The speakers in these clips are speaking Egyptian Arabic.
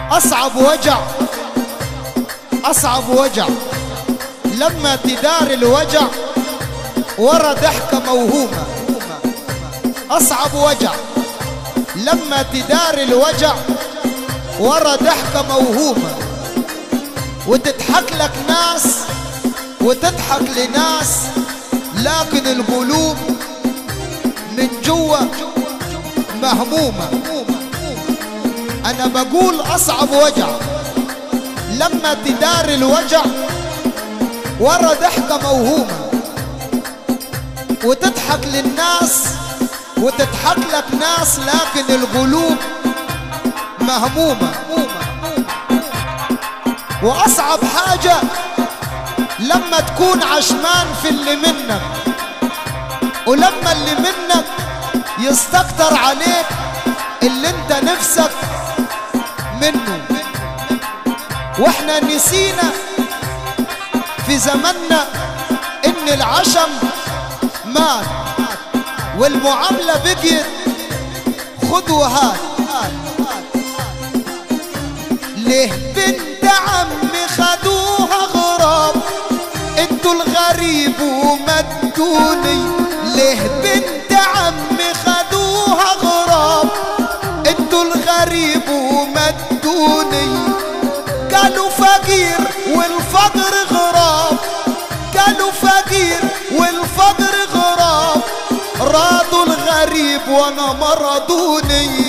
أصعب وجع أصعب وجع لما تدار الوجع ورا ضحكة موهومة أصعب وجع لما تدار الوجع ورا ضحكة موهومة وتضحك لك ناس وتضحك لناس لكن القلوب من جوا مهمومة أنا بقول أصعب وجع لما تدار الوجع ورا ضحكة موهومة وتضحك للناس وتضحك لك ناس لكن القلوب مهمومة وأصعب حاجة لما تكون عشمان في اللي منك ولما اللي منك يستكتر عليك اللي انت نفسك منه واحنا نسينا في زماننا ان العشم مات والمعاملة بقيت خد وهات ليه بنت عمي خدوها غراب انتوا الغريب ومدوني ليه بنت عمي خدوها غراب انتوا الغريب ومدوني قالوا فقير والفقر غراب قالوا فقير والفقر غراب راضوا الغريب وانا مرضوني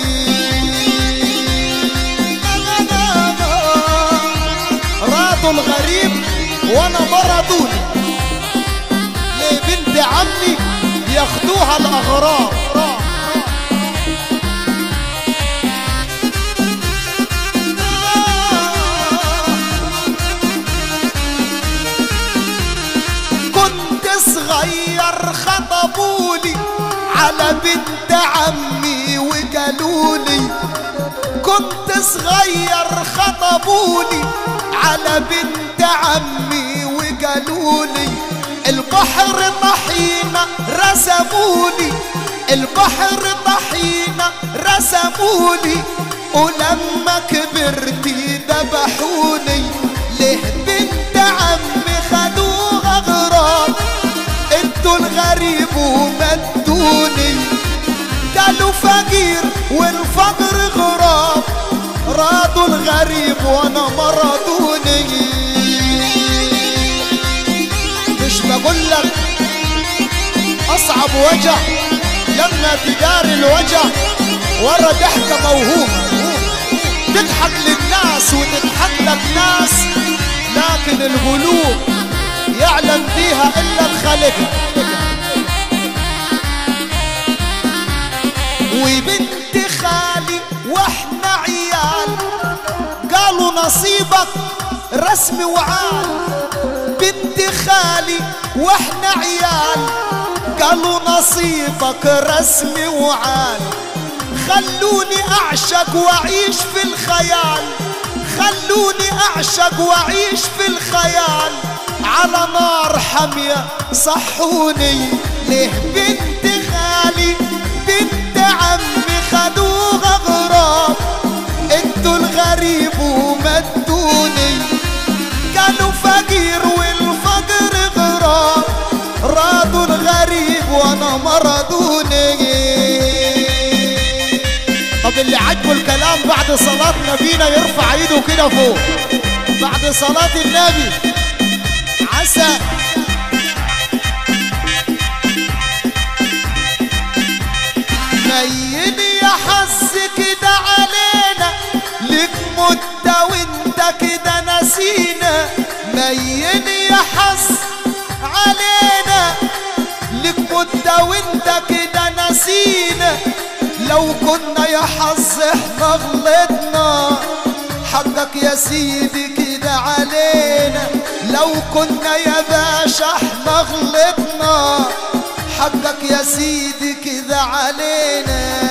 راضوا الغريب وانا مرضوني ليه بنت عمي ياخدوها الاغراب كنت صغير خطبولي على بنت عمي وقالولي كنت صغير خطبولي على بنت عمي وقالولي البحر طحينة رسمولي البحر طحينة رسمولي ولما كبرتي ذبحوني ليه بنت عمي خدوها غراب انتوا الغريب ومدوني قالوا فقير والفقر غراب راضوا الغريب وانا مرضوني مش بقول لك اصعب وجع لما تداري الوجع ورا ضحكه موهومه تضحك للناس وتضحك لك ناس لكن القلوب يعلم فيها الا الخالق وبنت خالي واحنا عيال قالوا نصيبك رسمي وعال بنت خالي واحنا عيال قالوا نصيبك رسمي وعال خلوني اعشق واعيش في الخيال خلوني اعشق واعيش في الخيال على نار حامية صحوني ليه بنت خالي بنت عمي خدوها غراب انتوا الغريب ومدوني كانوا فقير والفقر غراب راضوا الغريب وانا مرضوني طب اللي عجبه الكلام بعد صلاة نبينا يرفع ايده كده فوق بعد صلاة النبي عسى ميل يا حظ كده علينا لك مدة وانت كده نسينا ميل يا حظ علينا لك مدة وانت كده نسينا لو كنا يا حظ احنا غلطنا حقك يا سيدي كده علينا لو كنا يا باشا احنا غلطنا حقك يا سيدي كده علينا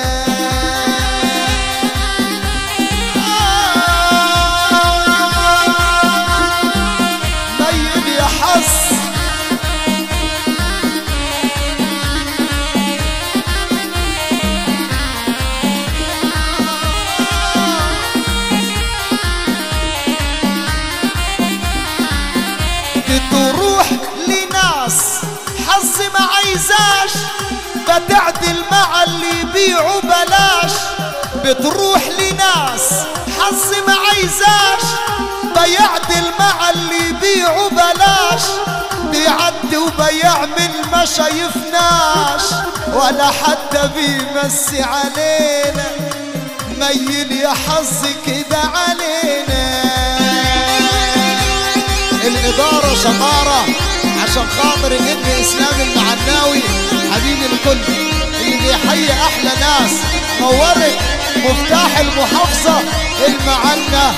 طيب يا حظ تعدل مع اللي يبيعوا بلاش بتروح لناس حظ ما عايزاش بيعدل مع اللي يبيعوا بلاش بيعدي وبيعمل ما شايفناش ولا حتى بيمسي علينا ميل يا حظ كده علينا الإدارة شطارة عشان خاطر ابن إسلام المعناوي حبيبي الكل اللي بيحيي أحلى ناس نورت مفتاح المحافظة المعنى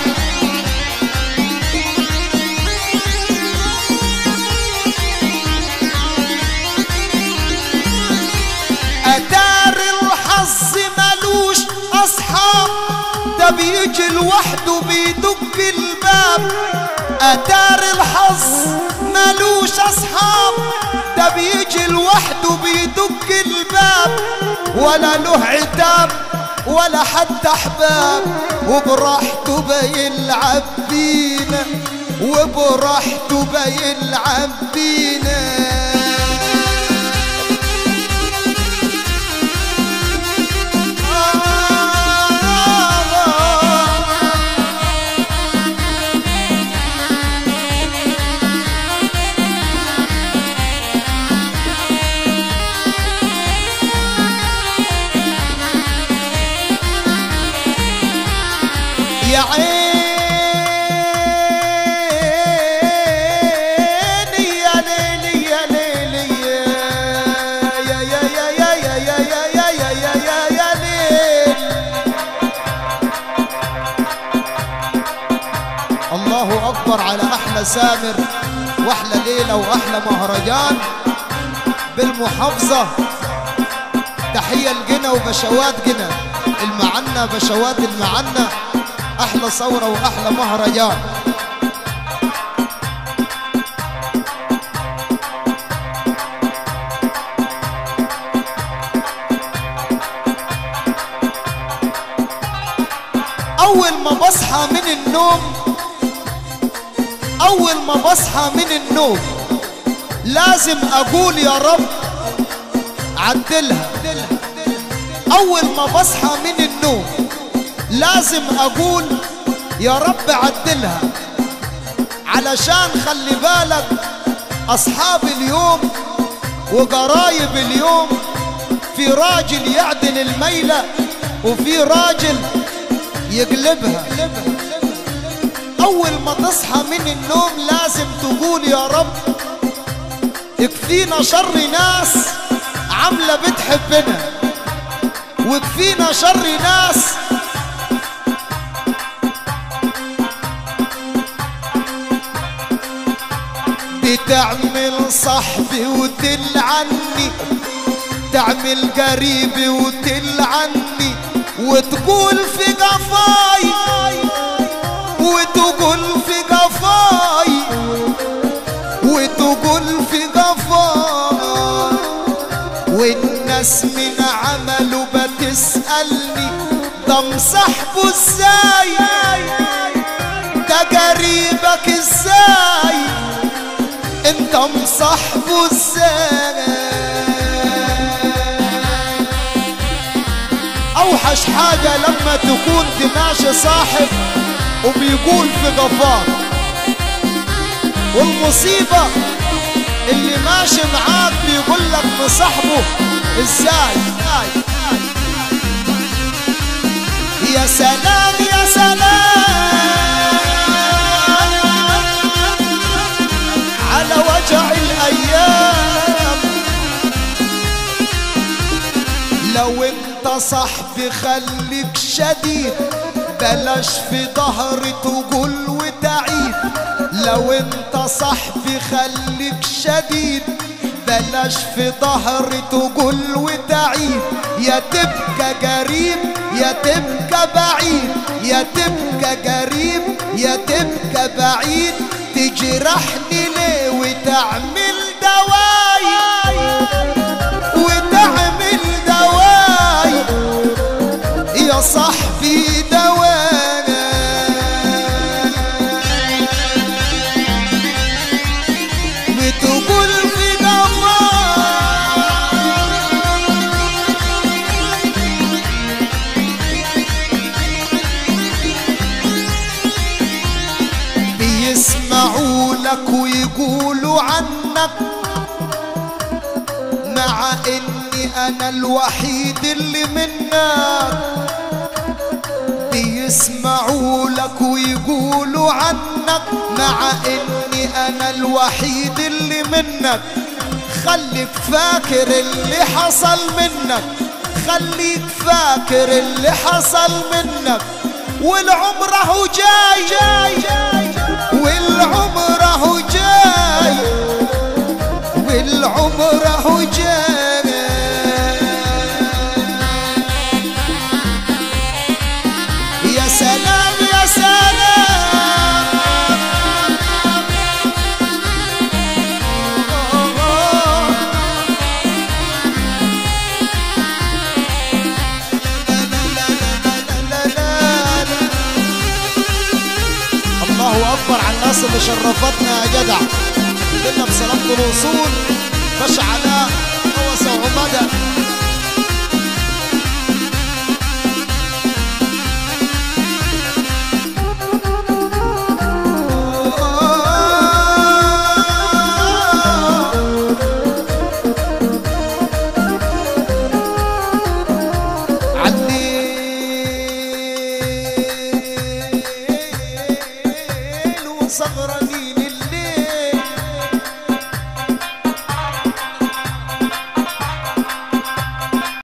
أدار الحظ ملوش أصحاب ده بيجي لوحده بيدق الباب أدار الحظ ملوش أصحاب ده بيجي لوحده بيدق الباب ولا له عتاب ولا حتى أحباب وبراحته بيلعب بينا وبراحته بيلعب بينا يا عيني يا ليلي يا ليلي يا يا يا يا يا يا يا يا يا يا يا يا ليل الله أكبر على أحلى سامر وأحلى ليلة وأحلى مهرجان بالمحافظة تحية الجنة وبشوات جنة المعنى بشوات المعنى أحلى ثورة وأحلى مهرجان أول ما بصحى من النوم أول ما بصحى من النوم لازم أقول يا رب عدلها أول ما بصحى من النوم لازم أقول يا رب عدلها علشان خلي بالك أصحاب اليوم وقرايب اليوم في راجل يعدل الميلة وفي راجل يقلبها أول ما تصحى من النوم لازم تقول يا رب اكفينا شر ناس عاملة بتحبنا وكفينا شر ناس بتعمل صاحبي وتلعني تعمل قريبي وتلعني وتقول في قفاي وتقول في قفاي وتقول في قفاي والناس من عمله بتسألني ده مصاحبه ازاي ده قريبك ازاي انت مصاحبه ازاي اوحش حاجة لما تكون تماشي صاحب وبيقول في غفار والمصيبة اللي ماشي معاك بيقول لك مصاحبه ازاي يا سلام يا سلام على وجع الايام لو انت صاحبي خليك شديد بلاش في ظهري تقول وتعيد لو انت صاحبي خليك شديد بلاش في ظهري تقول وتعيد يا تبقى قريب يا تبقى بعيد يا تبقى قريب يا تبقى بعيد تجرحني ليه وتعمل دواي وتعمل دواي يا صاحبي دوانا بتقول في دواي لك ويقولوا عنك مع اني انا الوحيد اللي منك بيسمعوا لك ويقولوا عنك مع اني انا الوحيد اللي منك خليك فاكر اللي حصل منك خليك فاكر اللي حصل منك والعمر هو جاي جاي والعمر هو جاي والعمر هو جاي يا سلام يا سلام الله اكبر على الناس اللي شرفتنا يا جدع قلنا بسلامة الوصول باش علاء هوسة وعمادة